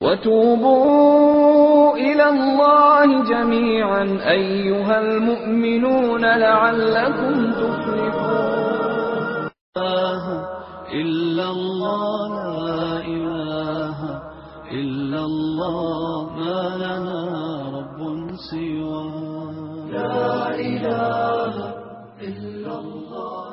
وتوبوا إلى الله جميعا أيها المؤمنون لعلكم تفلحون إلا الله لا إله إلا الله ما لنا رب سوى لا إله إلا الله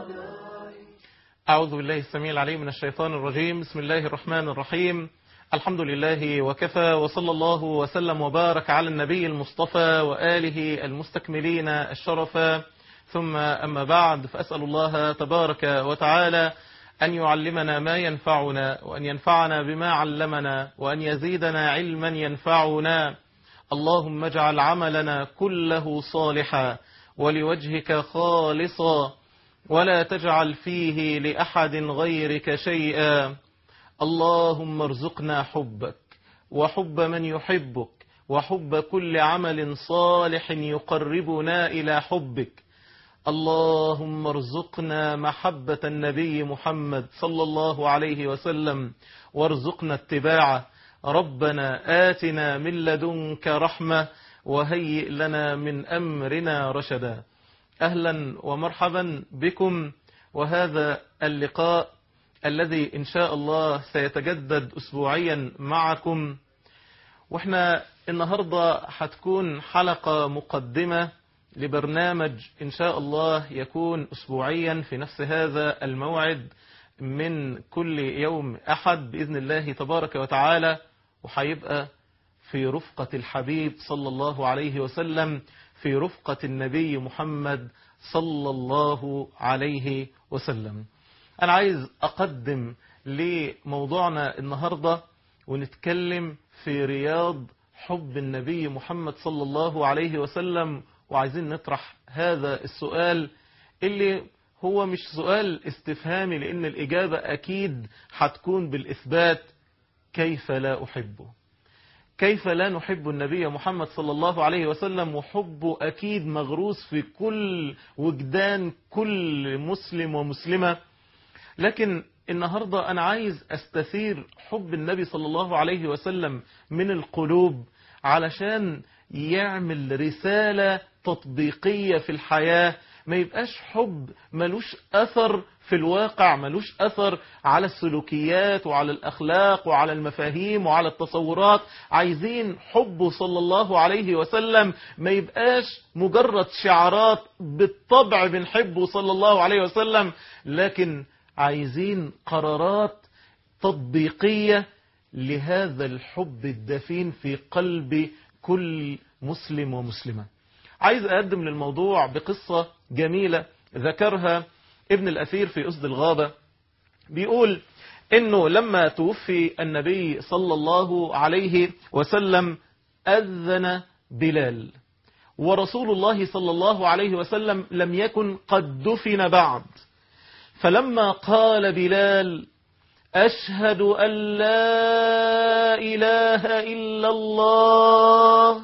أعوذ بالله السميع العليم من الشيطان الرجيم بسم الله الرحمن الرحيم الحمد لله وكفى وصلى الله وسلم وبارك على النبي المصطفى وآله المستكملين الشرفا ثم أما بعد فأسأل الله تبارك وتعالى أن يعلمنا ما ينفعنا وأن ينفعنا بما علمنا وأن يزيدنا علما ينفعنا اللهم اجعل عملنا كله صالحا ولوجهك خالصا ولا تجعل فيه لأحد غيرك شيئا اللهم ارزقنا حبك وحب من يحبك وحب كل عمل صالح يقربنا إلى حبك اللهم ارزقنا محبة النبي محمد صلى الله عليه وسلم وارزقنا اتباعه ربنا آتنا من لدنك رحمة وهيئ لنا من أمرنا رشدا أهلا ومرحبا بكم وهذا اللقاء الذي إن شاء الله سيتجدد أسبوعيا معكم وإحنا النهاردة هتكون حلقة مقدمة لبرنامج إن شاء الله يكون أسبوعيا في نفس هذا الموعد من كل يوم أحد بإذن الله تبارك وتعالى وحيبقى في رفقة الحبيب صلى الله عليه وسلم في رفقة النبي محمد صلى الله عليه وسلم أنا عايز أقدم لموضوعنا النهاردة ونتكلم في رياض حب النبي محمد صلى الله عليه وسلم وعايزين نطرح هذا السؤال اللي هو مش سؤال استفهامي لأن الإجابة أكيد هتكون بالإثبات كيف لا أحبه كيف لا نحب النبي محمد صلى الله عليه وسلم وحبه أكيد مغروس في كل وجدان كل مسلم ومسلمة لكن النهاردة أنا عايز أستثير حب النبي صلى الله عليه وسلم من القلوب علشان يعمل رسالة تطبيقية في الحياة ما يبقاش حب ملوش أثر في الواقع ملوش أثر على السلوكيات وعلى الأخلاق وعلى المفاهيم وعلى التصورات عايزين حبه صلى الله عليه وسلم ما يبقاش مجرد شعارات بالطبع بنحبه صلى الله عليه وسلم لكن عايزين قرارات تطبيقية لهذا الحب الدفين في قلب كل مسلم ومسلمة عايز أقدم للموضوع بقصة جميلة ذكرها ابن الأثير في أسد الغابة بيقول إنه لما توفي النبي صلى الله عليه وسلم أذن بلال ورسول الله صلى الله عليه وسلم لم يكن قد دفن بعد فلما قال بلال أشهد أن لا إله إلا الله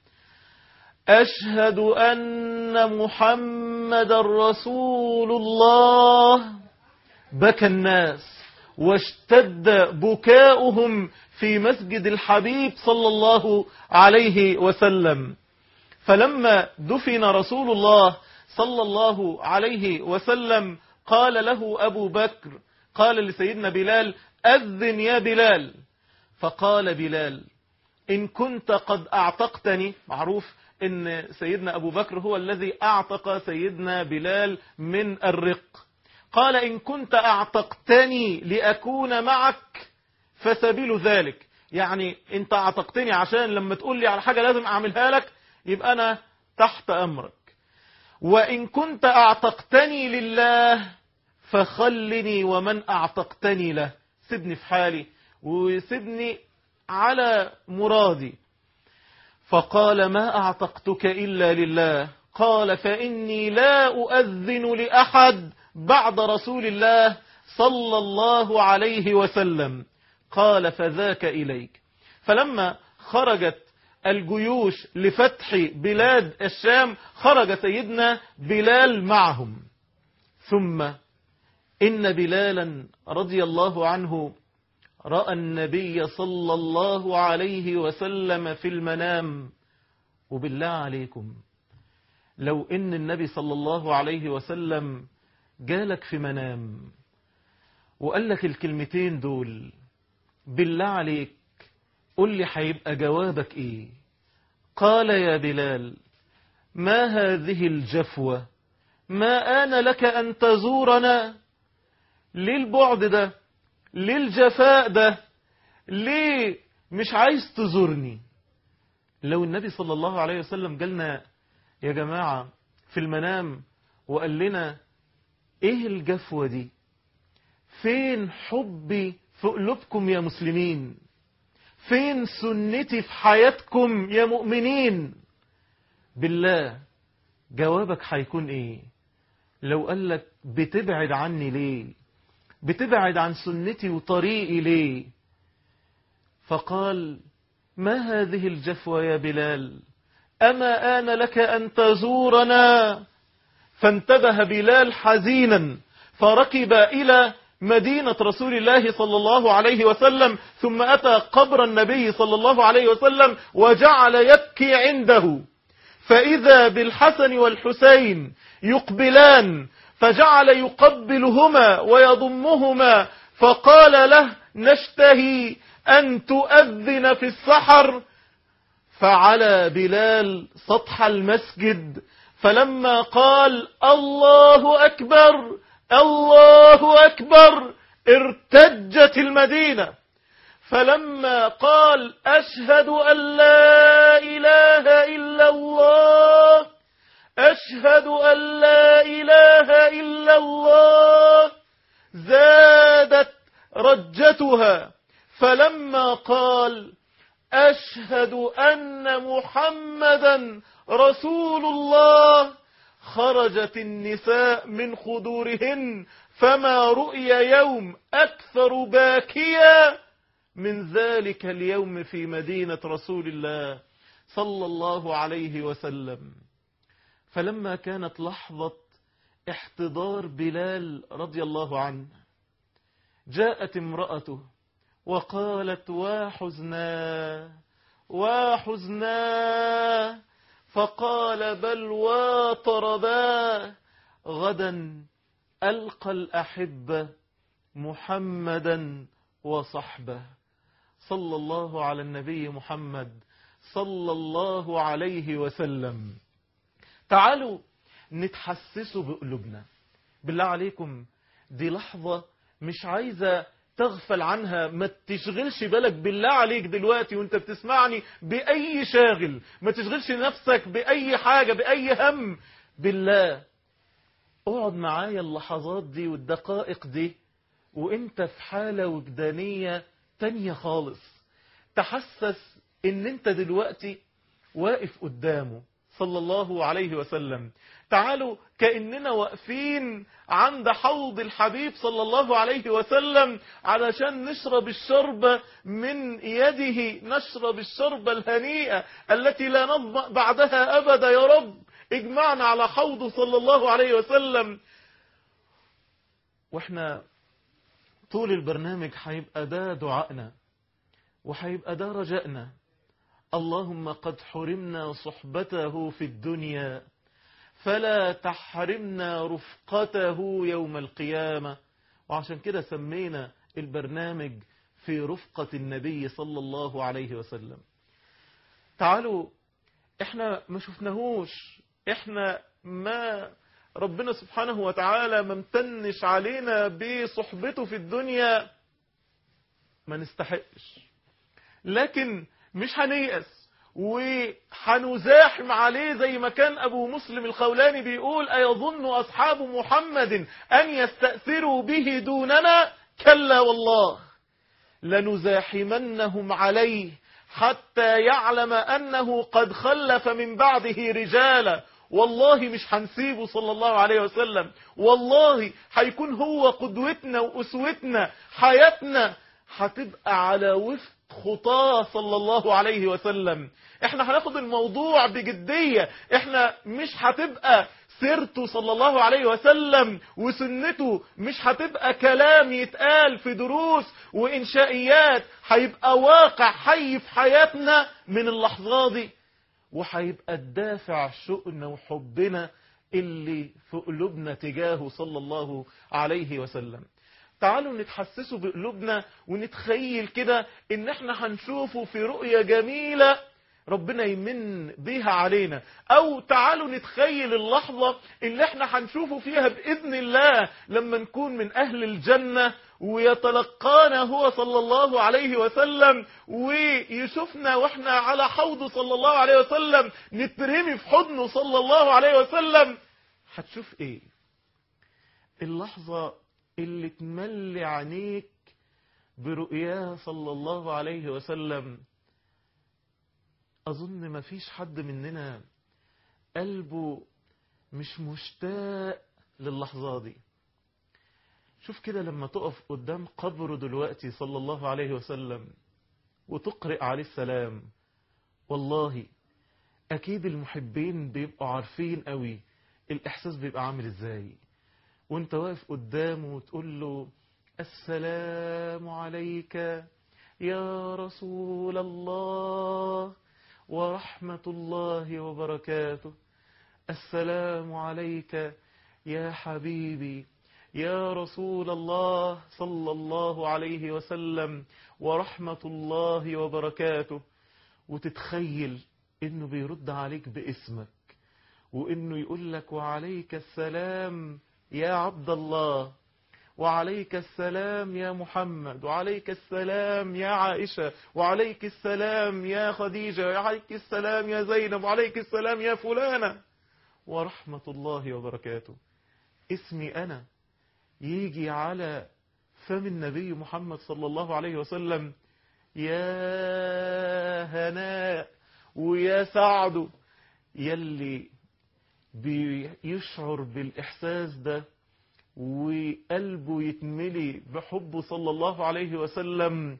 أشهد أن محمد رسول الله بكى الناس واشتد بكاؤهم في مسجد الحبيب صلى الله عليه وسلم فلما دفن رسول الله صلى الله عليه وسلم قال له أبو بكر قال لسيدنا بلال أذن يا بلال فقال بلال إن كنت قد أعتقتني معروف إن سيدنا أبو بكر هو الذي أعتق سيدنا بلال من الرق قال إن كنت أعتقتني لأكون معك فسبيل ذلك يعني انت أعتقتني عشان لما تقول لي على حاجة لازم أعملها لك يبقى أنا تحت أمرك وإن كنت أعتقتني لله فخلني ومن أعتقتني له سيبني في حالي وسيبني على مرادي فقال ما أعتقتك إلا لله قال فإني لا أؤذن لأحد بعد رسول الله صلى الله عليه وسلم قال فذاك إليك فلما خرجت الجيوش لفتح بلاد الشام خرج سيدنا بلال معهم ثم إن بلالا رضي الله عنه رأى النبي صلى الله عليه وسلم في المنام وبالله عليكم لو إن النبي صلى الله عليه وسلم جالك في منام وقال لك الكلمتين دول بالله عليك قل لي هيبقى جوابك ايه قال يا بلال ما هذه الجفوة ما آن لك أن تزورنا ليه البعد ده ليه الجفاء ده ليه مش عايز تزورني لو النبي صلى الله عليه وسلم قالنا يا جماعة في المنام وقال لنا ايه الجفوة دي فين حبي في قلوبكم يا مسلمين فين سنتي في حياتكم يا مؤمنين بالله جوابك هيكون ايه لو قال لك بتبعد عني ليه بتبعد عن سنتي وطريقي ليه فقال ما هذه الجفوة يا بلال أما آن لك أن تزورنا فانتبه بلال حزينا فركب إلى مدينة رسول الله صلى الله عليه وسلم ثم أتى قبر النبي صلى الله عليه وسلم وجعل يبكي عنده فإذا بالحسن والحسين يقبلان فجعل يقبلهما ويضمهما فقال له نشتهي أن تؤذن في السحر فعلى بلال سطح المسجد فلما قال الله أكبر الله أكبر ارتجت المدينة فلما قال أشهد أن لا إله إلا الله أشهد أن لا إله إلا الله زادت رجتها فلما قال أشهد أن محمدا رسول الله خرجت النساء من خدورهن فما رؤي يوم أكثر باكيا من ذلك اليوم في مدينة رسول الله صلى الله عليه وسلم فلما كانت لحظة احتضار بلال رضي الله عنه جاءت امرأته وقالت واحزنا واحزنا فقال بل واطربا غدا ألقى الأحبة محمدا وصحبه صلى الله على النبي محمد صلى الله عليه وسلم تعالوا نتحسسوا بقلوبنا بالله عليكم دي لحظة مش عايزة تغفل عنها ما تشغلش بالك بالله عليك دلوقتي وانت بتسمعني بأي شاغل ما تشغلش نفسك بأي حاجة بأي هم بالله اقعد معايا اللحظات دي والدقائق دي وانت في حالة وجدانية تانية خالص تحسس ان انت دلوقتي واقف قدامه صلى الله عليه وسلم تعالوا كأننا واقفين عند حوض الحبيب صلى الله عليه وسلم علشان نشرب الشربة من يده نشرب الشربة الهنيئة التي لا نظمأ بعدها أبدا يا رب اجمعنا على حوضه صلى الله عليه وسلم واحنا طول البرنامج هيبقى ده دعائنا وهيبقى ده رجائنا اللهم قد حرمنا صحبته في الدنيا فلا تحرمنا رفقته يوم القيامة وعشان كده سمينا البرنامج في رفقة النبي صلى الله عليه وسلم تعالوا احنا ما شفناهوش احنا ما ربنا سبحانه وتعالى ما امتنش علينا بصحبته في الدنيا ما نستحقش لكن مش هنيأس وحنزاحم عليه زي ما كان أبو مسلم الخولاني بيقول أيظن أصحاب محمد أن يستأثروا به دوننا كلا والله لنزاحمنهم عليه حتى يعلم أنه قد خلف من بعده رجالا والله مش هنسيبه صلى الله عليه وسلم والله هيكون هو قدوتنا وأسوتنا حياتنا هتبقى على وفق خطاه صلى الله عليه وسلم احنا هناخد الموضوع بجدية احنا مش هتبقى سيرته صلى الله عليه وسلم وسنته مش هتبقى كلام يتقال في دروس وإنشائيات هيبقى واقع حي في حياتنا من اللحظة دي وهيبقى الدافع شؤنا وحبنا اللي في قلوبنا تجاهه صلى الله عليه وسلم تعالوا نتحسسوا بقلوبنا ونتخيل كده ان احنا هنشوفه في رؤية جميلة ربنا يمن بيها علينا او تعالوا نتخيل اللحظة اللي احنا هنشوفه فيها بإذن الله لما نكون من اهل الجنة ويتلقانا هو صلى الله عليه وسلم ويشوفنا واحنا على حوضه صلى الله عليه وسلم نترمي في حضنه صلى الله عليه وسلم هتشوف ايه اللحظة اللي تملي عينيك برؤياه صلى الله عليه وسلم أظن ما فيش حد مننا قلبه مش مشتاق للحظة دي شوف كده لما تقف قدام قبره دلوقتي صلى الله عليه وسلم وتقرئ عليه السلام والله أكيد المحبين بيبقوا عارفين قوي الإحساس بيبقى عامل إزاي وانت واقف قدامه وتقول له السلام عليك يا رسول الله ورحمة الله وبركاته السلام عليك يا حبيبي يا رسول الله صلى الله عليه وسلم ورحمة الله وبركاته وتتخيل انه بيرد عليك باسمك وانه يقول لك وعليك السلام يا عبد الله وعليك السلام يا محمد وعليك السلام يا عائشة وعليك السلام يا خديجة وعليك السلام يا زينب وعليك السلام يا فلانة ورحمة الله وبركاته اسمي أنا يجي على فم النبي محمد صلى الله عليه وسلم يا هناء ويا سعد يلي بيشعر بالإحساس ده وقلبه يتملي بحبه صلى الله عليه وسلم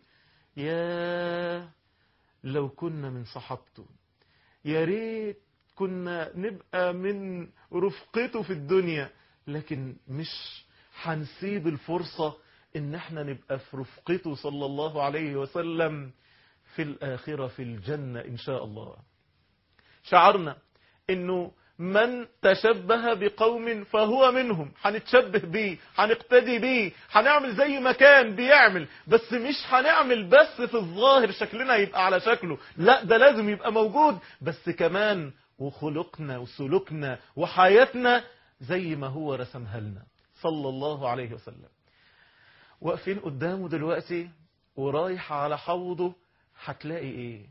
يا لو كنا من صحابته يا ريت كنا نبقى من رفقته في الدنيا لكن مش هنسيب الفرصة ان احنا نبقى في رفقته صلى الله عليه وسلم في الآخرة في الجنة إن شاء الله شعرنا انه من تشبه بقوم فهو منهم هنتشبه بيه هنقتدي بيه هنعمل زي ما كان بيعمل بس مش هنعمل بس في الظاهر شكلنا يبقى على شكله لا ده لازم يبقى موجود بس كمان وخلقنا وسلوكنا وحياتنا زي ما هو رسمها لنا صلى الله عليه وسلم واقفين قدامه دلوقتي ورايح على حوضه هتلاقي ايه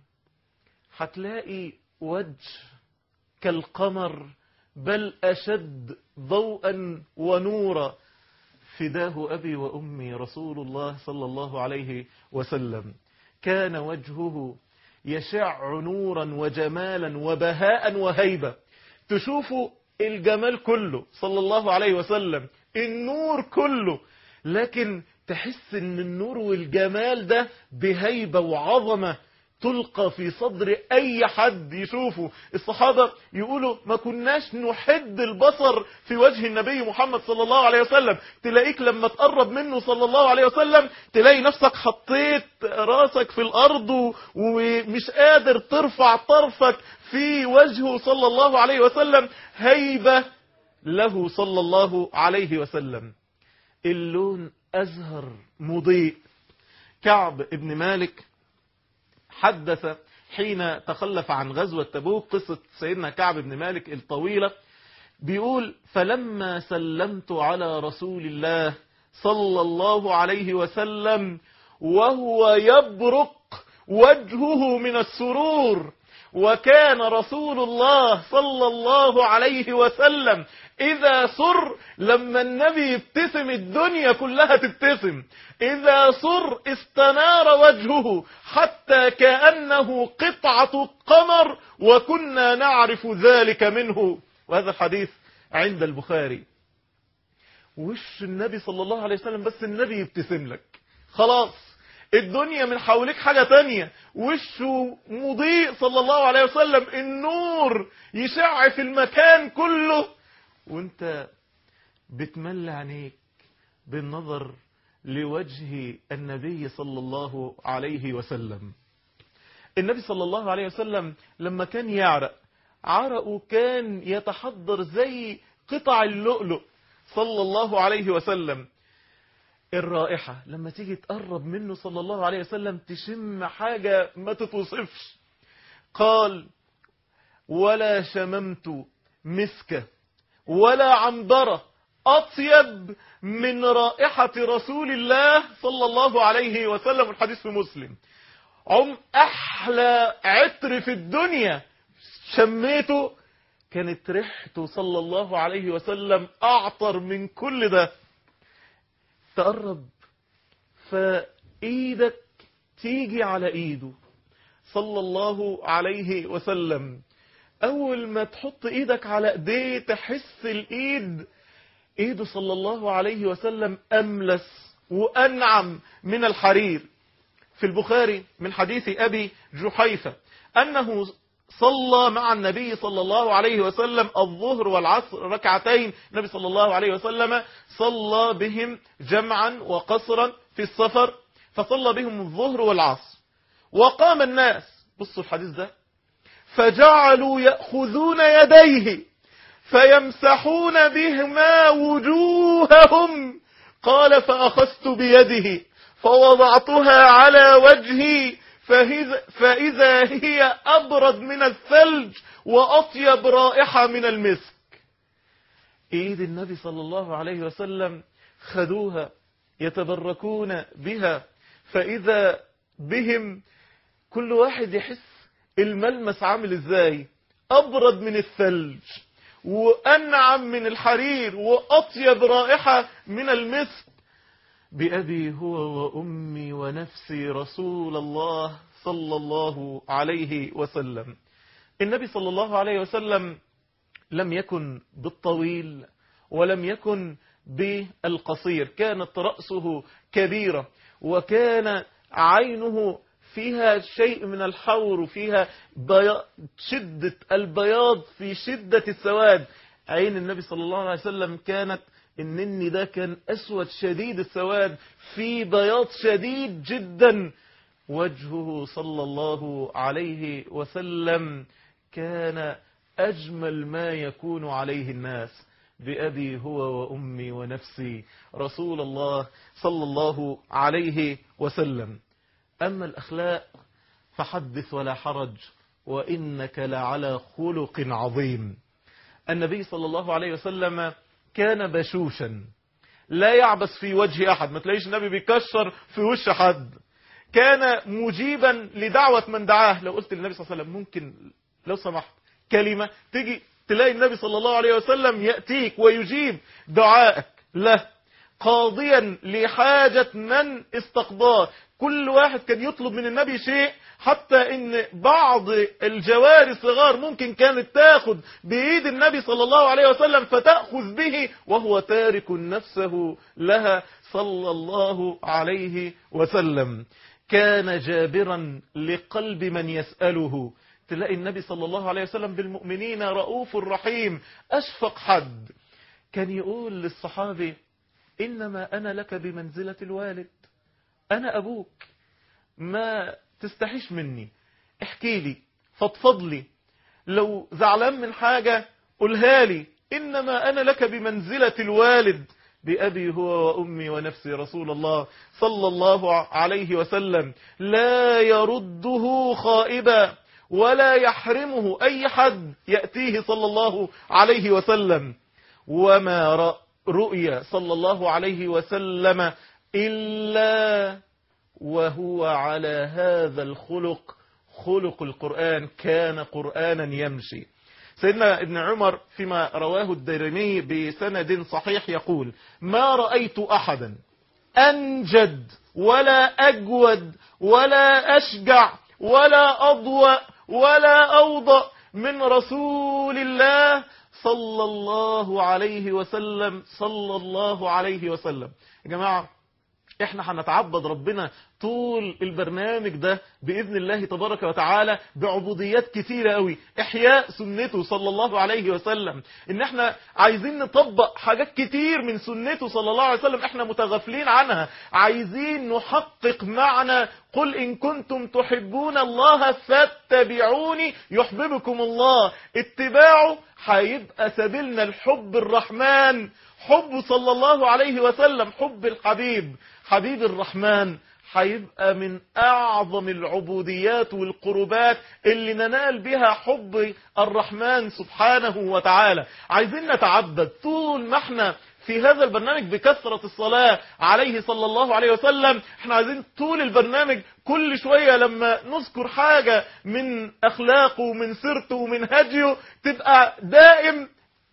هتلاقي وجه كالقمر بل أشد ضوءا ونورا فداه أبي وأمي رسول الله صلى الله عليه وسلم كان وجهه يشع نورا وجمالا وبهاء وهيبة تشوفوا الجمال كله صلى الله عليه وسلم النور كله لكن تحس ان النور والجمال ده بهيبة وعظمة تلقى في صدر أي حد يشوفه الصحابة يقولوا ما كناش نحد البصر في وجه النبي محمد صلى الله عليه وسلم تلاقيك لما تقرب منه صلى الله عليه وسلم تلاقي نفسك حطيت راسك في الأرض ومش قادر ترفع طرفك في وجهه صلى الله عليه وسلم هيبة له صلى الله عليه وسلم اللون أزهر مضيء كعب ابن مالك حدث حين تخلف عن غزوة تبوك قصة سيدنا كعب بن مالك الطويلة بيقول فلما سلمت على رسول الله صلى الله عليه وسلم وهو يبرق وجهه من السرور وكان رسول الله صلى الله عليه وسلم إذا سر لما النبي يبتسم الدنيا كلها تبتسم إذا سر استنار وجهه حتى كأنه قطعة قمر وكنا نعرف ذلك منه وهذا الحديث عند البخاري وش النبي صلى الله عليه وسلم بس النبي يبتسم لك خلاص الدنيا من حواليك حاجة تانية وشه مضيء صلى الله عليه وسلم النور يشع في المكان كله وانت بتمل عينيك بالنظر لوجه النبي صلى الله عليه وسلم النبي صلى الله عليه وسلم لما كان يعرق عرقه كان يتحضر زي قطع اللؤلؤ صلى الله عليه وسلم الرائحة لما تيجي تقرب منه صلى الله عليه وسلم تشم حاجة ما تتوصفش قال ولا شممت مسكة ولا عنبرة أطيب من رائحة رسول الله صلى الله عليه وسلم الحديث في مسلم عم أحلى عطر في الدنيا شميته كانت ريحته صلى الله عليه وسلم أعطر من كل ده تقرب فإيدك تيجي على إيده صلى الله عليه وسلم أول ما تحط إيدك على إيديه تحس الإيد إيده صلى الله عليه وسلم أملس وأنعم من الحرير في البخاري من حديث أبي جحيفة أنه صلى مع النبي صلى الله عليه وسلم الظهر والعصر ركعتين النبي صلى الله عليه وسلم صلى بهم جمعا وقصرا في السفر فصلى بهم الظهر والعصر وقام الناس بصوا الحديث ده فجعلوا يأخذون يديه فيمسحون بهما وجوههم قال فأخذت بيده فوضعتها على وجهي فإذا, فإذا هي أبرد من الثلج وأطيب رائحة من المسك إيد النبي صلى الله عليه وسلم خذوها يتبركون بها فإذا بهم كل واحد يحس الملمس عامل ازاي أبرد من الثلج وأنعم من الحرير وأطيب رائحة من المسك بأبي هو وأمي ونفسي رسول الله صلى الله عليه وسلم النبي صلى الله عليه وسلم لم يكن بالطويل ولم يكن بالقصير كانت رأسه كبيرة وكان عينه فيها شيء من الحور وفيها بياض شدة البياض في شدة السواد عين النبي صلى الله عليه وسلم كانت النني ده كان أسود شديد السواد في بياض شديد جدا وجهه صلى الله عليه وسلم كان أجمل ما يكون عليه الناس بأبي هو وأمي ونفسي رسول الله صلى الله عليه وسلم أما الأخلاق فحدث ولا حرج وإنك لعلى خلق عظيم النبي صلى الله عليه وسلم كان بشوشا لا يعبس في وجه أحد ما تلاقيش النبي بيكشر في وش حد كان مجيبا لدعوة من دعاه لو قلت للنبي صلى الله عليه وسلم ممكن لو سمحت كلمة تيجي تلاقي النبي صلى الله عليه وسلم يأتيك ويجيب دعائك له قاضيا لحاجة من استقضاه كل واحد كان يطلب من النبي شيء حتى ان بعض الجواري الصغار ممكن كانت تاخد بإيد النبي صلى الله عليه وسلم فتأخذ به وهو تارك نفسه لها صلى الله عليه وسلم كان جابرا لقلب من يسأله تلاقي النبي صلى الله عليه وسلم بالمؤمنين رؤوف رحيم أشفق حد كان يقول للصحابي إنما أنا لك بمنزلة الوالد أنا أبوك ما تستحيش مني احكي لي فضفض لي لو زعلان من حاجة قولها لي إنما أنا لك بمنزلة الوالد بأبي هو وأمي ونفسي رسول الله صلى الله عليه وسلم لا يرده خائبا ولا يحرمه أي حد يأتيه صلى الله عليه وسلم وما رؤيا صلى الله عليه وسلم إلا وهو على هذا الخلق خلق القرآن كان قرآنا يمشي سيدنا ابن عمر فيما رواه الدرمي بسند صحيح يقول ما رأيت أحدا أنجد ولا أجود ولا أشجع ولا أضوأ ولا أوضأ من رسول الله صلى الله عليه وسلم صلى الله عليه وسلم يا جماعة احنا هنتعبد ربنا طول البرنامج ده بإذن الله تبارك وتعالى بعبوديات كتيرة قوي إحياء سنته صلى الله عليه وسلم إن احنا عايزين نطبق حاجات كتير من سنته صلى الله عليه وسلم احنا متغافلين عنها عايزين نحقق معنى قل إن كنتم تحبون الله فاتبعوني يحببكم الله اتباعه هيبقى سبيلنا الحب الرحمن حب صلى الله عليه وسلم حب الحبيب حبيب الرحمن هيبقى من أعظم العبوديات والقربات اللي ننال بها حب الرحمن سبحانه وتعالى عايزين نتعبد طول ما احنا في هذا البرنامج بكثرة الصلاة عليه صلى الله عليه وسلم احنا عايزين طول البرنامج كل شوية لما نذكر حاجة من أخلاقه ومن سيرته ومن هديه تبقى دائم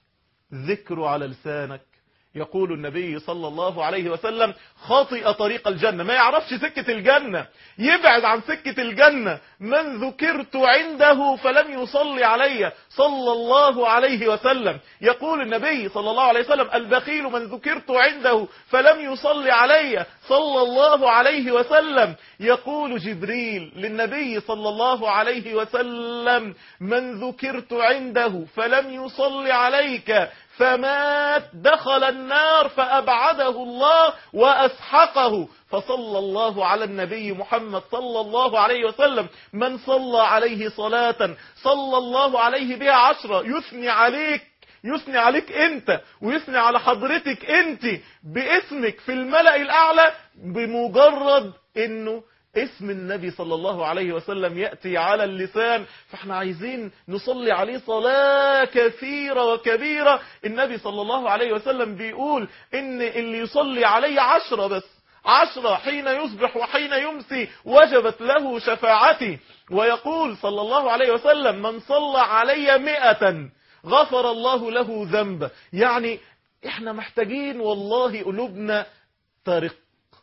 ذكره على لسانك يقول النبي صلى الله عليه وسلم خاطئ طريق الجنة ما يعرفش سكة الجنة يبعد عن سكة الجنة من ذكرت عنده فلم يصلي علي صلى الله عليه وسلم يقول النبي صلى الله عليه وسلم البخيل من ذكرت عنده فلم يصلي علي صلى الله عليه وسلم يقول جبريل للنبي صلى الله عليه وسلم من ذكرت عنده فلم يصلي عليك فمات دخل النار فأبعده الله وأسحقه فصلى الله على النبي محمد صلى الله عليه وسلم من صلى عليه صلاة صلى الله عليه بها عشرة يثني عليك يثني عليك انت ويثني على حضرتك انت باسمك في الملأ الأعلى بمجرد انه اسم النبي صلى الله عليه وسلم يأتي على اللسان فاحنا عايزين نصلي عليه صلاة كثيرة وكبيرة النبي صلى الله عليه وسلم بيقول ان اللي يصلي عليه عشرة بس عشرة حين يصبح وحين يمسي وجبت له شفاعتي ويقول صلى الله عليه وسلم من صلى علي مئة غفر الله له ذنب يعني احنا محتاجين والله قلوبنا ترق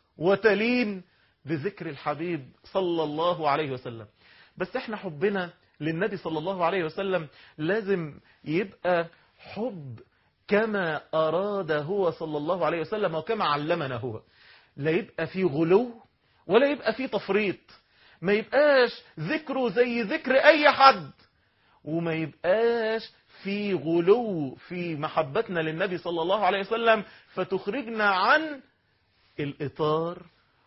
وتلين بذكر الحبيب صلى الله عليه وسلم بس احنا حبنا للنبي صلى الله عليه وسلم لازم يبقى حب كما أراد هو صلى الله عليه وسلم وكما علمنا هو لا يبقى فيه غلو ولا يبقى فيه تفريط ما يبقاش ذكره زي ذكر أي حد وما يبقاش في غلو في محبتنا للنبي صلى الله عليه وسلم فتخرجنا عن الإطار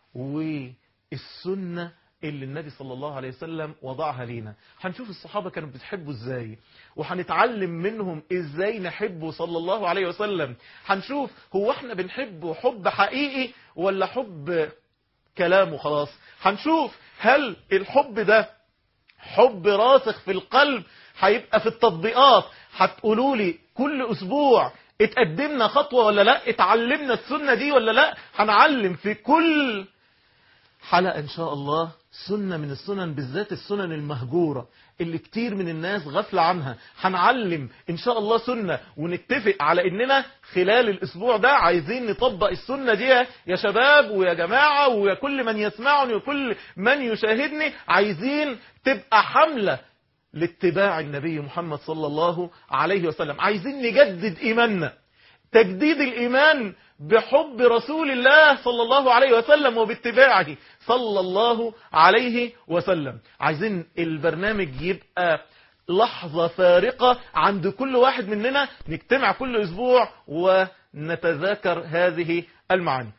والسنة اللي النبي صلى الله عليه وسلم وضعها لينا هنشوف الصحابة كانوا بتحبوا ازاي وهنتعلم منهم ازاي نحبه صلى الله عليه وسلم هنشوف هو احنا بنحبه حب حقيقي ولا حب كلام وخلاص هنشوف هل الحب ده حب راسخ في القلب هيبقى في التطبيقات هتقولوا لي كل اسبوع اتقدمنا خطوة ولا لا اتعلمنا السنة دي ولا لا هنعلم في كل حلقة ان شاء الله سنة من السنن بالذات السنن المهجورة اللي كتير من الناس غفلة عنها هنعلم ان شاء الله سنة ونتفق على اننا خلال الاسبوع ده عايزين نطبق السنة دي يا شباب ويا جماعة ويا كل من يسمعني وكل من يشاهدني عايزين تبقى حملة لاتباع النبي محمد صلى الله عليه وسلم عايزين نجدد إيماننا تجديد الإيمان بحب رسول الله صلى الله عليه وسلم وباتباعه صلى الله عليه وسلم عايزين البرنامج يبقى لحظة فارقة عند كل واحد مننا نجتمع كل أسبوع ونتذاكر هذه المعاني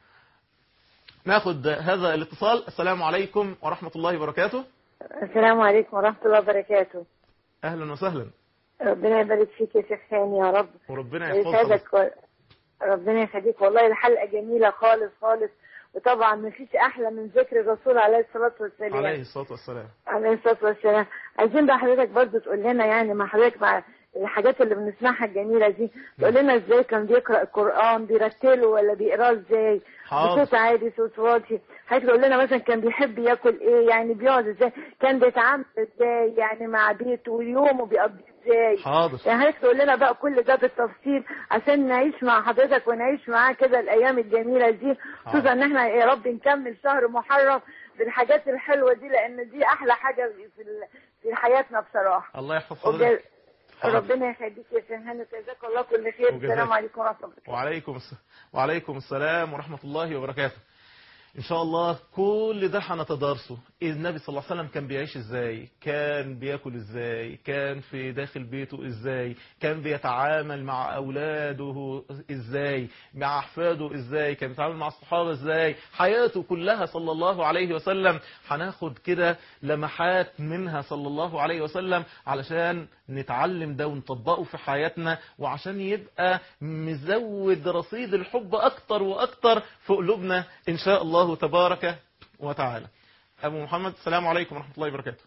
ناخد هذا الاتصال السلام عليكم ورحمة الله وبركاته السلام عليكم ورحمة الله وبركاته أهلا وسهلا ربنا يبارك فيك يا شيخ هاني يا رب وربنا يحفظك يسعدك و... ربنا يخليك والله الحلقة جميلة خالص خالص وطبعا ما فيش أحلى من ذكر الرسول عليه الصلاة والسلام عليه الصلاة والسلام عليه الصلاة والسلام عايزين بقى حضرتك برضو تقول لنا يعني مع حضرتك مع الحاجات اللي بنسمعها الجميلة دي تقول لنا ازاي كان بيقرأ القرآن بيرتله ولا بيقراه ازاي حاضر. بصوت عالي صوت واطي حضرتك تقول لنا مثلا كان بيحب ياكل ايه يعني بيقعد ازاي كان بيتعامل ازاي يعني مع بيته ويومه بيقضيه ازاي حاضر يعني حضرتك تقول لنا بقى كل ده بالتفصيل عشان نعيش مع حضرتك ونعيش معاه كده الايام الجميله دي خصوصا ان احنا يا رب نكمل شهر محرم بالحاجات الحلوه دي لان دي احلى حاجه في ال- في حياتنا بصراحه الله يحفظ حضرتك حاضر. ربنا يخليك يا شيخ جزاك الله كل خير وجزاك. السلام عليكم ورحمه الله وعليكم الس... وعليكم السلام ورحمة الله وبركاته إن شاء الله كل ده هنتدارسه النبي صلى الله عليه وسلم كان بيعيش إزاي كان بياكل إزاي كان في داخل بيته إزاي كان بيتعامل مع أولاده إزاي مع أحفاده إزاي كان بيتعامل مع الصحابة إزاي حياته كلها صلى الله عليه وسلم هناخد كده لمحات منها صلى الله عليه وسلم علشان نتعلم ده ونطبقه في حياتنا وعشان يبقى مزود رصيد الحب أكتر وأكتر في قلوبنا إن شاء الله تبارك وتعالى أبو محمد السلام عليكم ورحمة الله وبركاته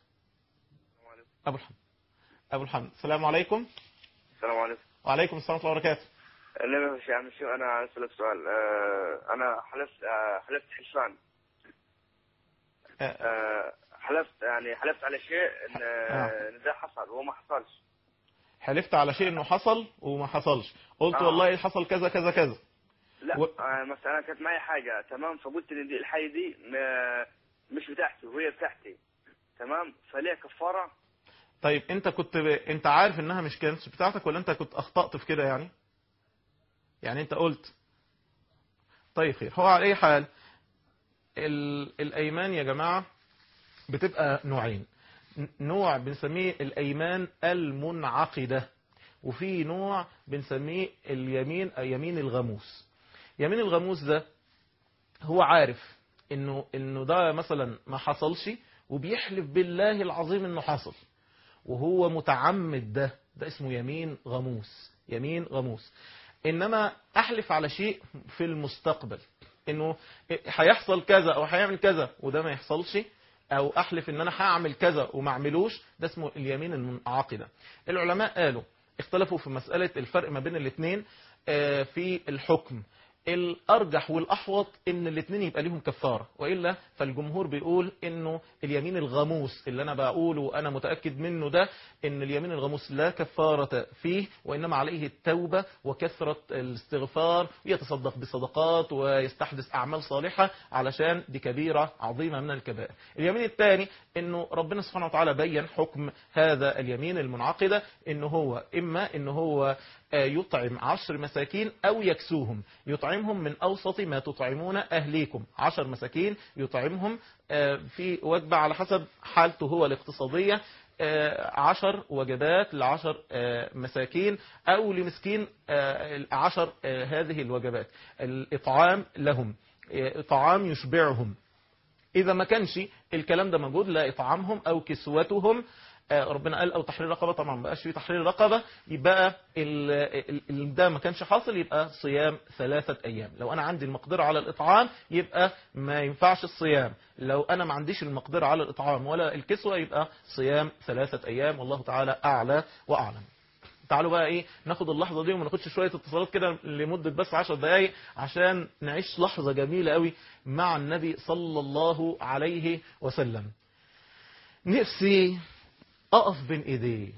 أبو الحمد أبو الحمد السلام عليكم السلام عليكم وعليكم السلام ورحمة الله وبركاته النبي يا عم شو انا اسالك سؤال آه، انا حلفت آه، حلفت حلفان آه، آه، حلفت يعني حلفت على شيء ان آه. ان ده حصل وهو ما حصلش حلفت على شيء انه حصل وما حصلش قلت آه. والله حصل كذا كذا كذا لا و- آه، مثلا كانت معي حاجه تمام فقلت ان دي الحاجه دي ما- مش بتاعتي وهي بتاعتي تمام فليه كفاره طيب انت كنت ب... انت عارف انها مش كانت بتاعتك ولا انت كنت اخطأت في كده يعني يعني انت قلت طيب خير هو على اي حال ال... الايمان يا جماعة بتبقى نوعين ن- نوع بنسميه الايمان المنعقدة وفي نوع بنسميه اليمين يمين الغموس يمين الغموس ده هو عارف انه انه ده مثلا ما حصلش وبيحلف بالله العظيم انه حصل وهو متعمد ده ده اسمه يمين غموس يمين غموس انما احلف على شيء في المستقبل انه هيحصل كذا او هيعمل كذا وده ما يحصلش او احلف ان انا هعمل كذا وما اعملوش ده اسمه اليمين المنعقده العلماء قالوا اختلفوا في مسألة الفرق ما بين الاثنين آه، في الحكم الأرجح والأحوط إن الاثنين يبقى ليهم كفارة وإلا فالجمهور بيقول إنه اليمين الغموس اللي أنا بقوله وأنا متأكد منه ده إن اليمين الغموس لا كفارة فيه وإنما عليه التوبة وكثرة الاستغفار يتصدق بصدقات ويستحدث أعمال صالحة علشان دي كبيرة عظيمة من الكبائر اليمين الثاني إنه ربنا سبحانه وتعالى بين حكم هذا اليمين المنعقدة إنه هو إما إنه هو آه، يطعم عشر مساكين أو يكسوهم يطعمهم من أوسط ما تطعمون أهليكم عشر مساكين يطعمهم آه، في وجبة على حسب حالته هو الاقتصادية آه، عشر وجبات لعشر آه، مساكين أو لمسكين آه، عشر آه، هذه الوجبات الإطعام لهم آه، طعام يشبعهم إذا ما كانش الكلام ده موجود لا إطعامهم أو كسوتهم آه، ربنا قال أو تحرير رقبة طبعا ما بقاش فيه تحرير رقبة يبقى ال- ال- ال- ده ما كانش حاصل يبقى صيام ثلاثة أيام لو أنا عندي المقدرة على الإطعام يبقى ما ينفعش الصيام لو أنا ما عنديش المقدرة على الإطعام ولا الكسوة يبقى صيام ثلاثة أيام والله تعالى أعلى وأعلم تعالوا بقى ايه ناخد اللحظة دي وما ناخدش شوية اتصالات كده لمدة بس عشر دقايق عشان نعيش لحظة جميلة قوي مع النبي صلى الله عليه وسلم نفسي أقف بين إيديه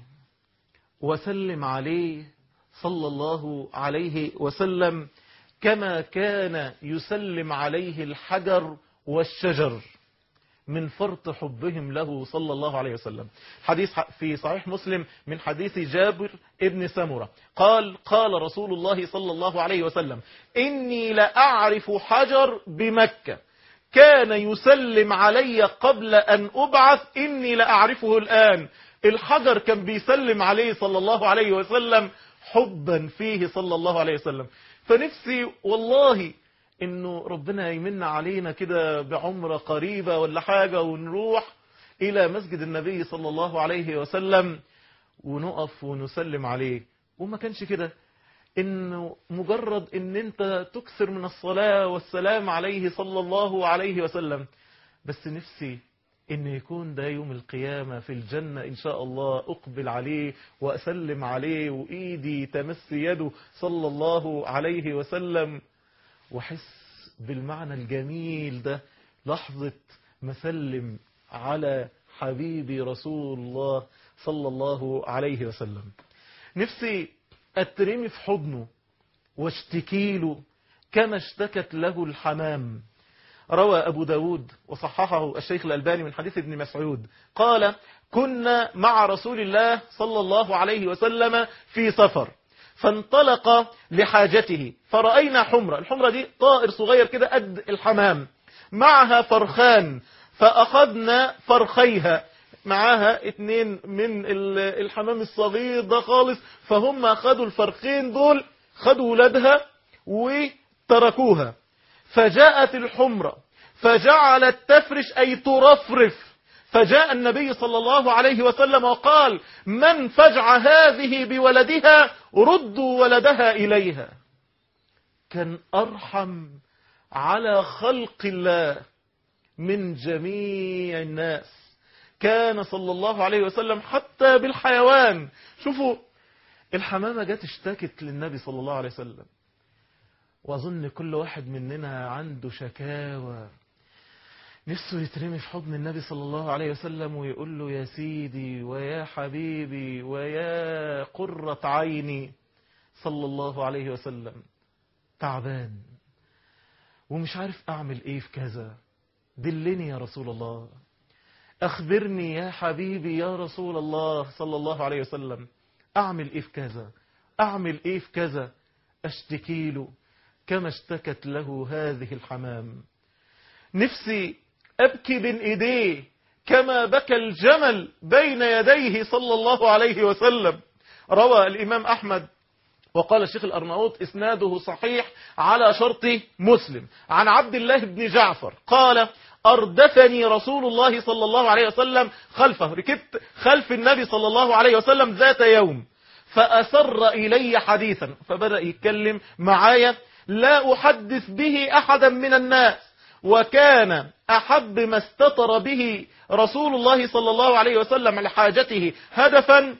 وسلم عليه صلى الله عليه وسلم كما كان يسلم عليه الحجر والشجر من فرط حبهم له صلى الله عليه وسلم حديث في صحيح مسلم من حديث جابر ابن سمرة قال قال رسول الله صلى الله عليه وسلم إني لأعرف حجر بمكة كان يسلم علي قبل أن أبعث إني لأعرفه الآن الحجر كان بيسلم عليه صلى الله عليه وسلم حبا فيه صلى الله عليه وسلم فنفسي والله انه ربنا يمن علينا كده بعمرة قريبة ولا حاجة ونروح الى مسجد النبي صلى الله عليه وسلم ونقف ونسلم عليه وما كانش كده انه مجرد ان انت تكثر من الصلاة والسلام عليه صلى الله عليه وسلم بس نفسي ان يكون ده يوم القيامة في الجنة ان شاء الله اقبل عليه واسلم عليه وايدي تمس يده صلى الله عليه وسلم واحس بالمعنى الجميل ده لحظة مسلم على حبيبي رسول الله صلى الله عليه وسلم نفسي اترمي في حضنه واشتكي له كما اشتكت له الحمام روى أبو داود وصححه الشيخ الألباني من حديث ابن مسعود قال كنا مع رسول الله صلى الله عليه وسلم في سفر فانطلق لحاجته فرأينا حمرة الحمرة دي طائر صغير كده قد الحمام معها فرخان فأخذنا فرخيها معاها اتنين من ال- الحمام الصغير ده خالص فهم أخذوا الفرخين دول خدوا ولادها وتركوها فجاءت الحمرة فجعلت تفرش أي ترفرف فجاء النبي صلى الله عليه وسلم وقال من فجع هذه بولدها ردوا ولدها إليها كان أرحم على خلق الله من جميع الناس كان صلى الله عليه وسلم حتى بالحيوان شوفوا الحمامة جت اشتكت للنبي صلى الله عليه وسلم وأظن كل واحد مننا عنده شكاوى نفسه يترمي في حضن النبي صلى الله عليه وسلم ويقول له يا سيدي ويا حبيبي ويا قرة عيني صلى الله عليه وسلم تعبان ومش عارف أعمل إيه في كذا دلني يا رسول الله أخبرني يا حبيبي يا رسول الله صلى الله عليه وسلم أعمل إيه في كذا أعمل إيه في كذا أشتكي له كما اشتكت له هذه الحمام نفسي أبكي بين إيديه كما بكى الجمل بين يديه صلى الله عليه وسلم روى الإمام أحمد وقال الشيخ الأرناؤوط إسناده صحيح على شرط مسلم عن عبد الله بن جعفر قال أردفني رسول الله صلى الله عليه وسلم خلفه ركبت خلف النبي صلى الله عليه وسلم ذات يوم فأسر إلي حديثا فبدأ يتكلم معايا لا أحدث به أحدا من الناس وكان أحب ما استطر به رسول الله صلى الله عليه وسلم لحاجته هدفا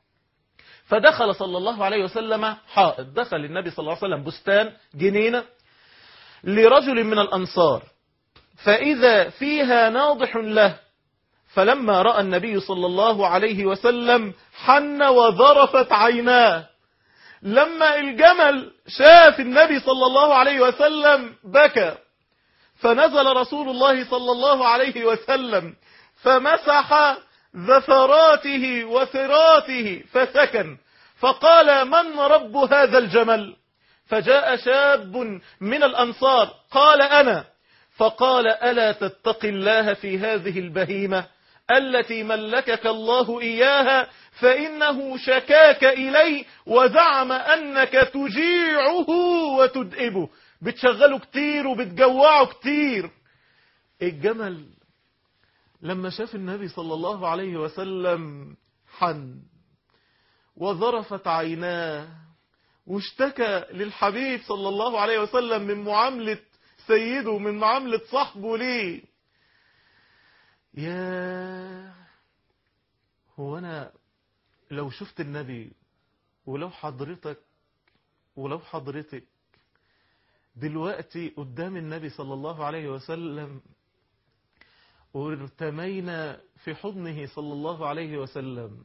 فدخل صلى الله عليه وسلم حائط دخل النبي صلى الله عليه وسلم بستان جنينة لرجل من الأنصار فإذا فيها ناضح له فلما رأى النبي صلى الله عليه وسلم حن وذرفت عيناه لما الجمل شاف النبي صلى الله عليه وسلم بكى فنزل رسول الله صلى الله عليه وسلم فمسح ذفراته وثراته فسكن فقال من رب هذا الجمل فجاء شاب من الأنصار قال أنا فقال ألا تتقي الله في هذه البهيمة التي ملكك الله إياها فإنه شكاك إلي وزعم أنك تجيعه وتدئبه بتشغله كتير وبتجوعه كتير الجمل لما شاف النبي صلى الله عليه وسلم حن وظرفت عيناه واشتكى للحبيب صلى الله عليه وسلم من معاملة سيده من معاملة صاحبه ليه يا هو أنا لو شفت النبي ولو حضرتك ولو حضرتك دلوقتي قدام النبي صلى الله عليه وسلم وارتمينا في حضنه صلى الله عليه وسلم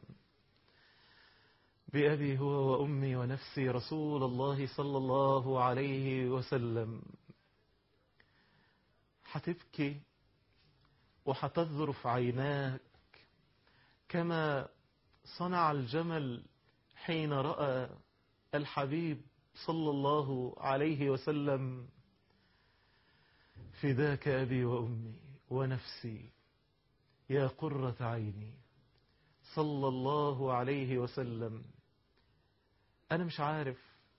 بأبي هو وأمي ونفسي رسول الله صلى الله عليه وسلم هتبكي وهتذرف عيناك كما صنع الجمل حين رأى الحبيب صلى الله عليه وسلم فداك أبي وأمي ونفسي يا قرة عيني صلى الله عليه وسلم أنا مش عارف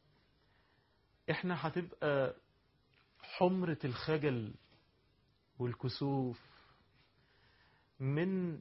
إحنا هتبقى حمرة الخجل والكسوف من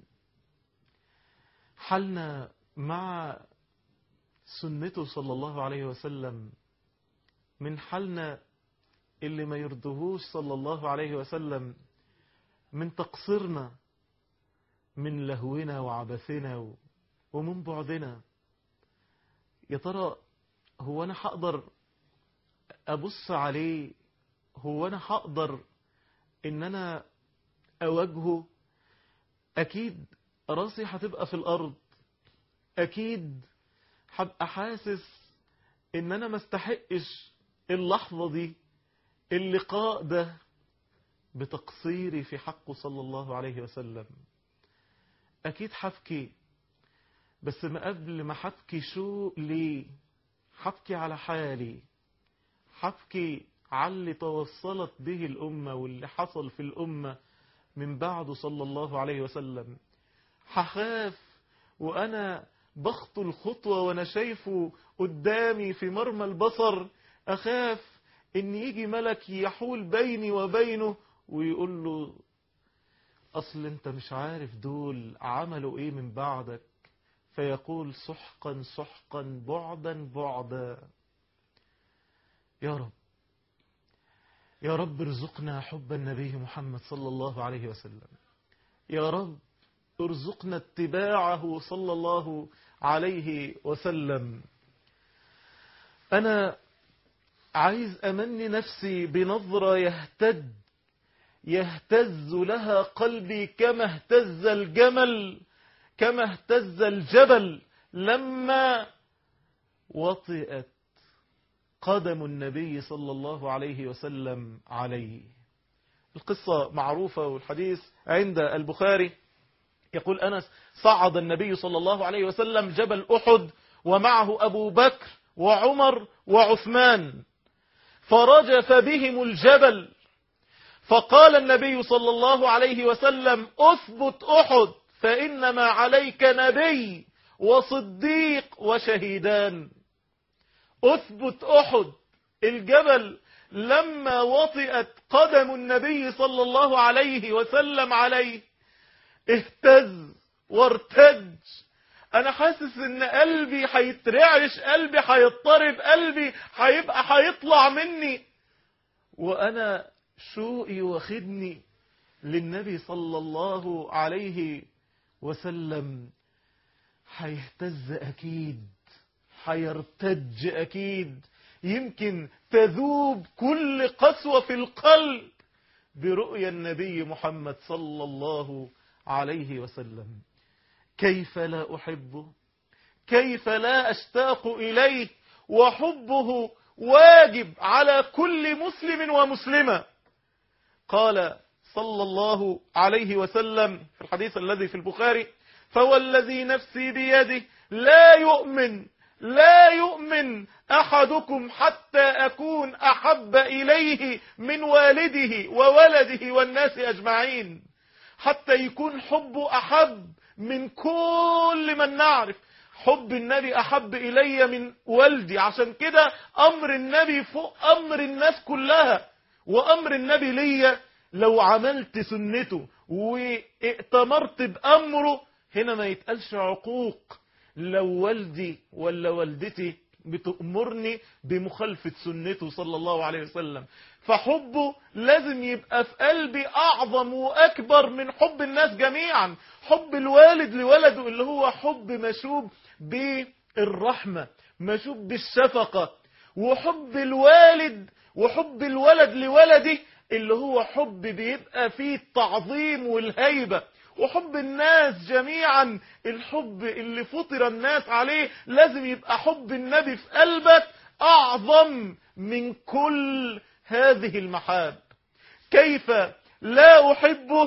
حالنا مع سنته صلى الله عليه وسلم من حالنا اللي ما يرضهوش صلى الله عليه وسلم من تقصيرنا من لهونا وعبثنا ومن بعدنا يا ترى هو أنا هقدر أبص عليه هو أنا هقدر إن أنا أواجهه أكيد راسي هتبقى في الأرض أكيد هبقى حاسس إن أنا ما استحقش اللحظة دي اللقاء ده بتقصيري في حقه صلى الله عليه وسلم أكيد حبكي بس ما قبل ما حبكي شو ليه حبكي على حالي حبكي على اللي توصلت به الأمة واللي حصل في الأمة من بعده صلى الله عليه وسلم هخاف وأنا بخطو الخطوة وأنا شايفه قدامي في مرمى البصر أخاف إن يجي ملك يحول بيني وبينه ويقول له أصل أنت مش عارف دول عملوا إيه من بعدك فيقول سحقا سحقا بعدا بعدا يا رب يا رب ارزقنا حب النبي محمد صلى الله عليه وسلم يا رب ارزقنا اتباعه صلى الله عليه وسلم أنا عايز أمني نفسي بنظرة يهتد يهتز لها قلبي كما اهتز الجمل كما اهتز الجبل لما وطئت قدم النبي صلى الله عليه وسلم عليه القصة معروفة والحديث عند البخاري يقول أنس صعد النبي صلى الله عليه وسلم جبل أحد ومعه أبو بكر وعمر وعثمان فرجف بهم الجبل فقال النبي صلى الله عليه وسلم أثبت أحد فإنما عليك نبي وصديق وشهيدان أثبت أحد الجبل لما وطئت قدم النبي صلى الله عليه وسلم عليه اهتز وارتج انا حاسس ان قلبي هيترعش قلبي هيضطرب قلبي هيبقى هيطلع مني وانا شوقي واخدني للنبي صلى الله عليه وسلم هيهتز اكيد هيرتج اكيد يمكن تذوب كل قسوة في القلب برؤيا النبي محمد صلى الله عليه وسلم كيف لا أحبه كيف لا أشتاق إليه وحبه واجب على كل مسلم ومسلمة قال صلى الله عليه وسلم في الحديث الذي في البخاري فوالذي نفسي بيده لا يؤمن لا يؤمن أحدكم حتى أكون أحب إليه من والده وولده والناس أجمعين حتى يكون حبه أحب من كل من نعرف حب النبي أحب إلي من والدي عشان كده أمر النبي فوق أمر الناس كلها وأمر النبي ليا لو عملت سنته وائتمرت بأمره هنا ما يتقالش عقوق لو والدي ولا والدتي بتأمرني بمخالفة سنته صلى الله عليه وسلم فحبه لازم يبقى في قلبي أعظم وأكبر من حب الناس جميعا حب الوالد لولده اللي هو حب مشوب بالرحمة مشوب بالشفقة وحب الوالد وحب الولد لولده اللي هو حب بيبقى فيه التعظيم والهيبة وحب الناس جميعا الحب اللي فطر الناس عليه لازم يبقى حب النبي في قلبك أعظم من كل هذه المحاب كيف لا أحبه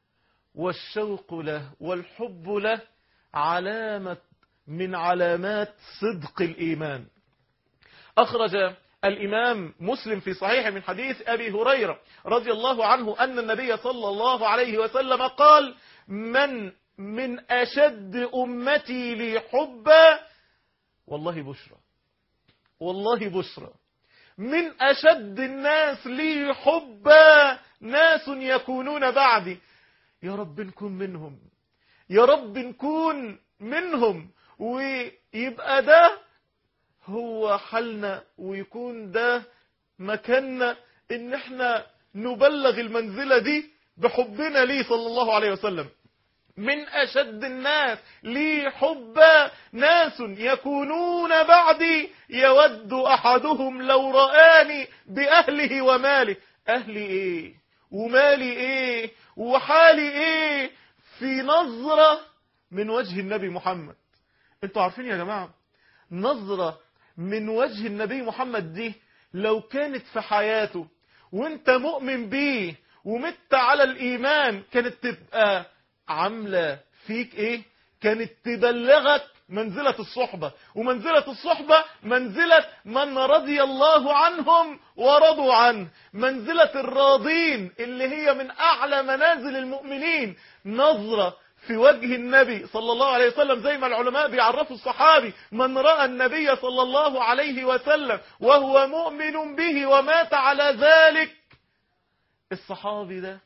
والشوق له والحب له علامة من علامات صدق الإيمان أخرج الإمام مسلم في صحيح من حديث أبي هريرة رضي الله عنه أن النبي صلى الله عليه وسلم قال من من أشد أمتي لي حبا والله بشرى والله بشرى من أشد الناس لي حبا ناس يكونون بعدي يا رب نكون منهم يا رب نكون منهم ويبقى ده هو حالنا ويكون ده مكاننا ان احنا نبلغ المنزلة دي بحبنا ليه صلى الله عليه وسلم من أشد الناس لي حبا ناس يكونون بعدي يود أحدهم لو رآني بأهله وماله أهلي إيه ومالي إيه وحالي إيه في نظرة من وجه النبي محمد انتوا عارفين يا جماعة نظرة من وجه النبي محمد دي لو كانت في حياته وانت مؤمن بيه ومت على الإيمان كانت تبقى عاملة فيك ايه كانت تبلغك منزلة الصحبة ومنزلة الصحبة منزلة من رضي الله عنهم ورضوا عنه منزلة الراضين اللي هي من أعلى منازل المؤمنين نظرة في وجه النبي صلى الله عليه وسلم زي ما العلماء بيعرفوا الصحابي من رأى النبي صلى الله عليه وسلم وهو مؤمن به ومات على ذلك الصحابي ده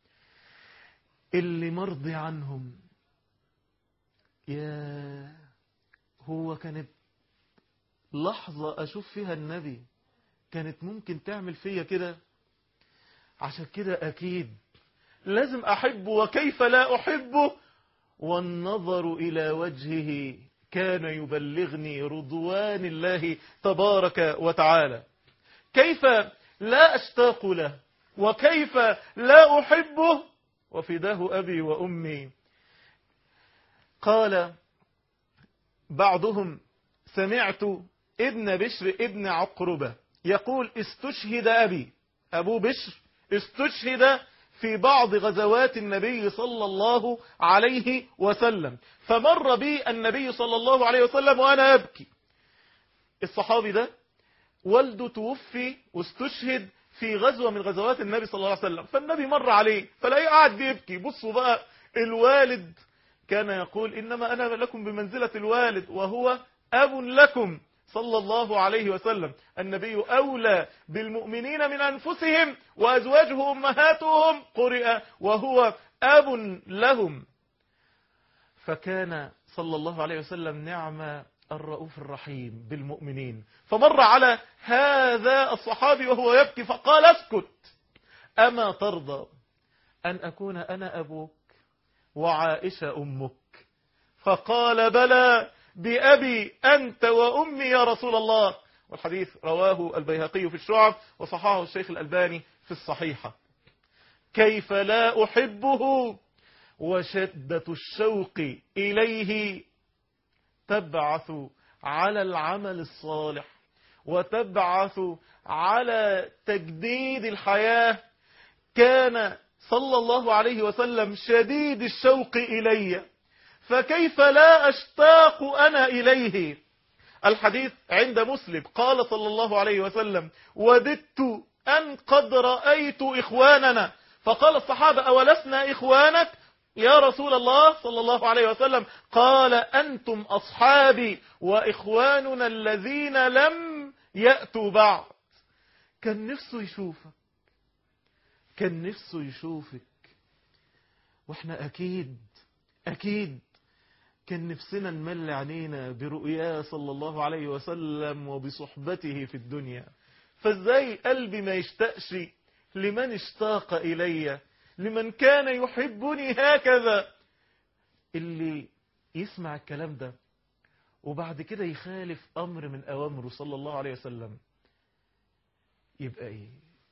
اللي مرضي عنهم يا هو كانت لحظة أشوف فيها النبي كانت ممكن تعمل فيا كده عشان كده أكيد لازم أحبه وكيف لا أحبه والنظر إلى وجهه كان يبلغني رضوان الله تبارك وتعالى كيف لا أشتاق له وكيف لا أحبه وفداه أبي وأمي قال بعضهم سمعت ابن بشر ابن عقربة يقول استشهد أبي أبو بشر استشهد في بعض غزوات النبي صلى الله عليه وسلم فمر بي النبي صلى الله عليه وسلم وأنا أبكي الصحابي ده والده توفي واستشهد في غزوة من غزوات النبي صلى الله عليه وسلم فالنبي مر عليه فلاقيه قاعد بيبكي بصوا بقى الوالد كان يقول إنما أنا لكم بمنزلة الوالد وهو أب لكم صلى الله عليه وسلم النبي أولى بالمؤمنين من أنفسهم وأزواجه أمهاتهم قرئ وهو أب لهم فكان صلى الله عليه وسلم نعم الرؤوف الرحيم بالمؤمنين فمر على هذا الصحابي وهو يبكي فقال اسكت أما ترضى أن أكون أنا أبوك وعائشة أمك فقال بلى بأبي أنت وأمي يا رسول الله والحديث رواه البيهقي في الشعب وصححه الشيخ الألباني في الصحيحة كيف لا أحبه وشدة الشوق إليه تبعث على العمل الصالح وتبعث على تجديد الحياة كان صلى الله عليه وسلم شديد الشوق إلي فكيف لا أشتاق أنا إليه الحديث عند مسلم قال صلى الله عليه وسلم وددت أن قد رأيت إخواننا فقال الصحابة أولسنا إخوانك يا رسول الله صلى الله عليه وسلم قال أنتم أصحابي وإخواننا الذين لم يأتوا بعد كان نفسه يشوفك كان نفسه يشوفك واحنا أكيد أكيد كان نفسنا نمل عينينا برؤياه صلى الله عليه وسلم وبصحبته في الدنيا فازاي قلبي ما يشتاقش لمن اشتاق إلي لمن كان يحبني هكذا اللي يسمع الكلام ده وبعد كده يخالف أمر من أوامره صلى الله عليه وسلم يبقى إيه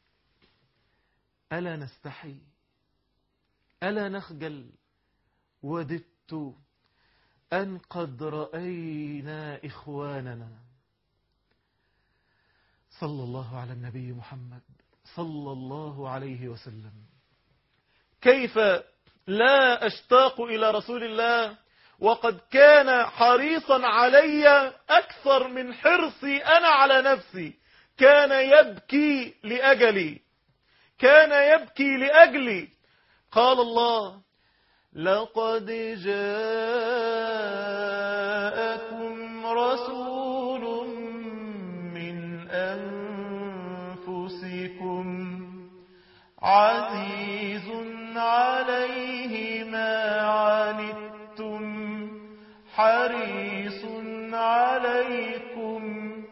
ألا نستحي ألا نخجل وددت أن قد رأينا إخواننا صلى الله على النبي محمد صلى الله عليه وسلم كيف لا أشتاق إلى رسول الله وقد كان حريصا علي أكثر من حرصي أنا على نفسي كان يبكي لأجلي كان يبكي لأجلي قال الله لقد جاءكم رسول من أنفسكم عزيز عليه ما عنتم حريص عليكم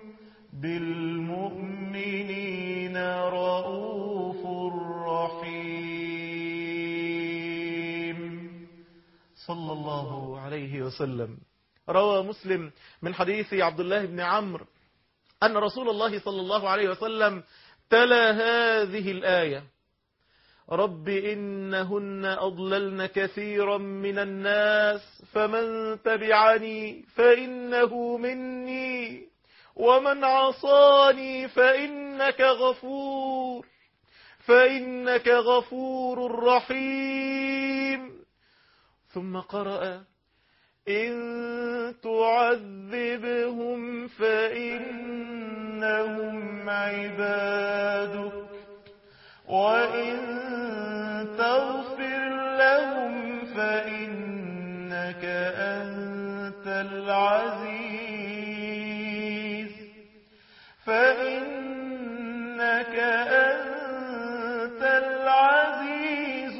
بالمؤمنين رؤوف رحيم صلى الله عليه وسلم روى مسلم من حديث عبد الله بن عمرو أن رسول الله صلى الله عليه وسلم تلا هذه الآية رب إنهن أضللن كثيرا من الناس فمن تبعني فإنه مني ومن عصاني فإنك غفور فإنك غفور رحيم ثم قرأ إن تعذبهم فإنهم عبادك وإن تغفر لهم فإنك أنت العزيز فإنك أنت العزيز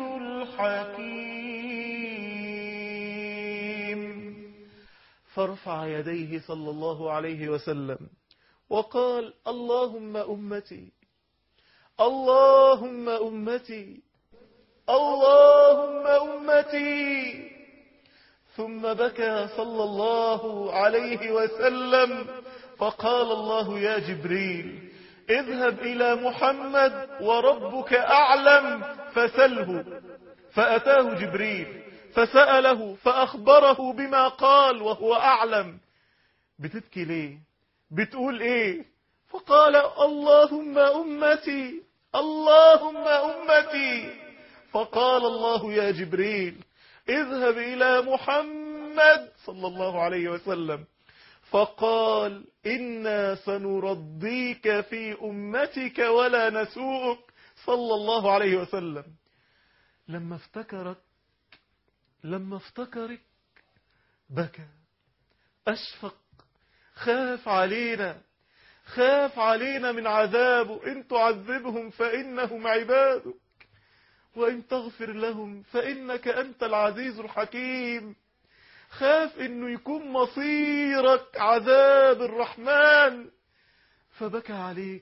الحكيم فارفع يديه صلى الله عليه وسلم وقال اللهم أمتي اللهم أمتي اللهم أمتي ثم بكى صلى الله عليه وسلم فقال الله يا جبريل اذهب إلى محمد وربك أعلم فسله فأتاه جبريل فسأله فأخبره بما قال وهو أعلم بتبكي ليه بتقول ايه فقال اللهم أمتي اللهم أمتي فقال الله يا جبريل اذهب إلى محمد صلى الله عليه وسلم فقال إنا سنرضيك في أمتك ولا نسوءك صلى الله عليه وسلم لما افتكرك لما افتكرك بكى أشفق خاف علينا خاف علينا من عذابه إن تعذبهم فإنهم عبادك وإن تغفر لهم فإنك أنت العزيز الحكيم خاف إنه يكون مصيرك عذاب الرحمن فبكى عليك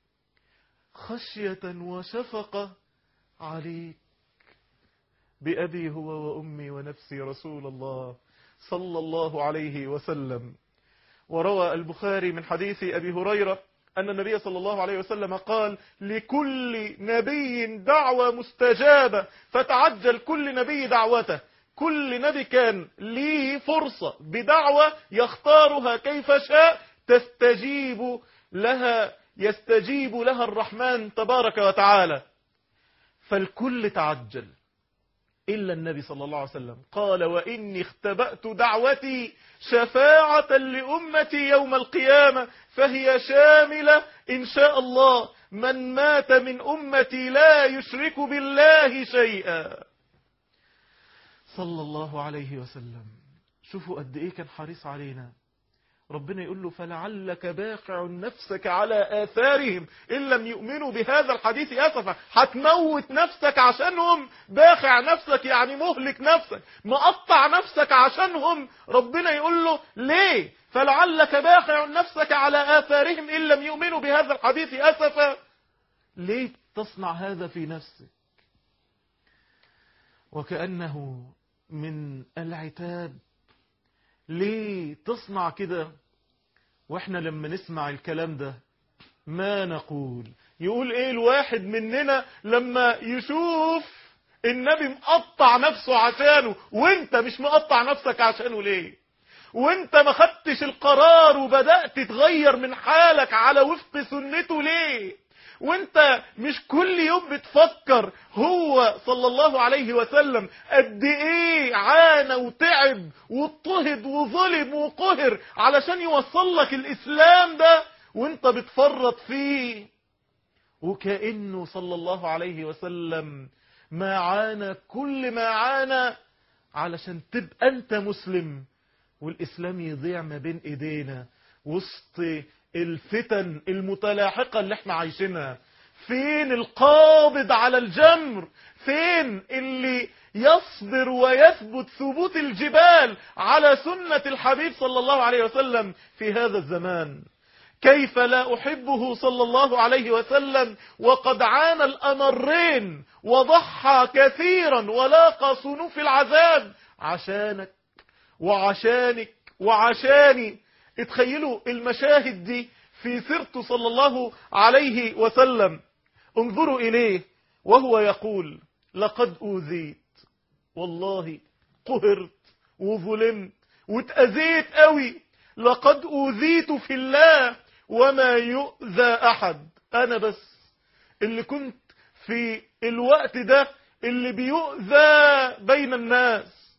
خشية وشفقة عليك بأبي هو وأمي ونفسي رسول الله صلى الله عليه وسلم وروى البخاري من حديث أبي هريرة أن النبي صلى الله عليه وسلم قال لكل نبي دعوة مستجابة فتعجل كل نبي دعوته كل نبي كان ليه فرصة بدعوة يختارها كيف شاء تستجيب لها يستجيب لها الرحمن تبارك وتعالى فالكل تعجل إلا النبي صلى الله عليه وسلم قال وإني اختبأت دعوتي شفاعة لأمتي يوم القيامة فهي شاملة إن شاء الله من مات من أمتي لا يشرك بالله شيئا صلى الله عليه وسلم شوفوا قد إيه كان حريص علينا ربنا يقول له فلعلك باقع نفسك على آثارهم إن لم يؤمنوا بهذا الحديث أسفا هتموت نفسك عشانهم باخع نفسك يعني مهلك نفسك مقطع نفسك عشانهم ربنا يقول له ليه فلعلك باخع نفسك على آثارهم إن لم يؤمنوا بهذا الحديث أسفا ليه تصنع هذا في نفسك وكأنه من العتاب ليه تصنع كده واحنا لما نسمع الكلام ده ما نقول يقول ايه الواحد مننا لما يشوف النبي مقطع نفسه عشانه وانت مش مقطع نفسك عشانه ليه وانت ما خدتش القرار وبدأت تغير من حالك على وفق سنته ليه وانت مش كل يوم بتفكر هو صلى الله عليه وسلم قد ايه عانى وتعب واضطهد وظلم وقهر علشان يوصل لك الاسلام ده وانت بتفرط فيه وكأنه صلى الله عليه وسلم ما عانى كل ما عانى علشان تبقى انت مسلم والاسلام يضيع ما بين ايدينا وسط الفتن المتلاحقة اللي احنا عايشينها فين القابض على الجمر فين اللي يصبر ويثبت ثبوت الجبال على سنة الحبيب صلى الله عليه وسلم في هذا الزمان كيف لا أحبه صلى الله عليه وسلم وقد عانى الأمرين وضحى كثيرا ولاقى صنوف العذاب عشانك وعشانك وعشاني اتخيلوا المشاهد دي في سيرته صلى الله عليه وسلم انظروا إليه وهو يقول لقد أوذيت والله قهرت وظلمت واتأذيت قوي لقد أوذيت في الله وما يؤذى أحد أنا بس اللي كنت في الوقت ده اللي بيؤذى بين الناس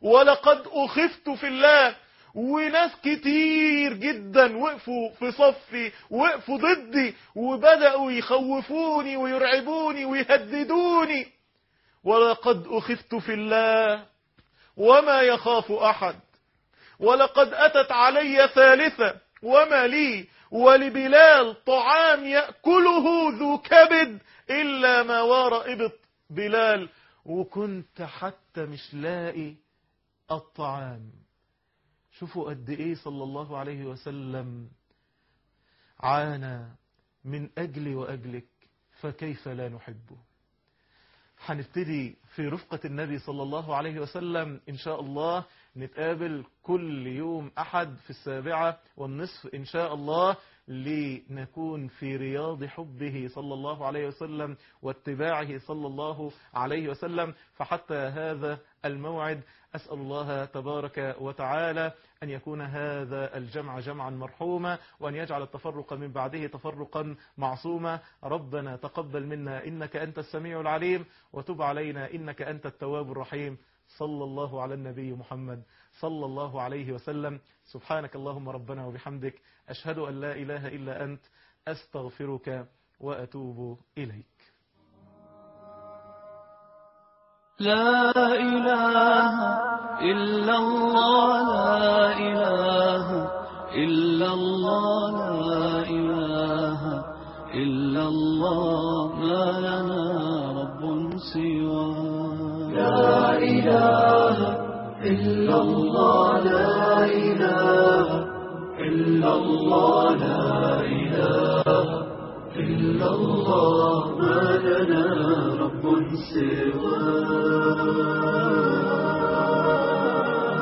ولقد أخفت في الله وناس كتير جدا وقفوا في صفي وقفوا ضدي وبدأوا يخوفوني ويرعبوني ويهددوني ولقد أخفت في الله وما يخاف أحد ولقد أتت علي ثالثة وما لي ولبلال طعام يأكله ذو كبد إلا ما وار إبط بلال وكنت حتى مش لاقي الطعام شوفوا قد إيه صلى الله عليه وسلم عانى من أجلي وأجلك فكيف لا نحبه هنبتدي في رفقة النبي صلى الله عليه وسلم إن شاء الله نتقابل كل يوم أحد في السابعة والنصف إن شاء الله لنكون في رياض حبه صلى الله عليه وسلم واتباعه صلى الله عليه وسلم فحتى هذا الموعد أسأل الله تبارك وتعالى أن يكون هذا الجمع جمعا مرحوما وأن يجعل التفرق من بعده تفرقا معصوما ربنا تقبل منا إنك أنت السميع العليم وتب علينا إنك أنت التواب الرحيم صلى الله على النبي محمد صلى الله عليه وسلم سبحانك اللهم ربنا وبحمدك أشهد أن لا إله إلا أنت أستغفرك وأتوب إليك لا إله إلا الله لا إله إلا الله لا إله إلا الله ما لنا رب سوى لا إله إلا الله لا إله إلا الله لا إله إلا الله ما لنا رب سواه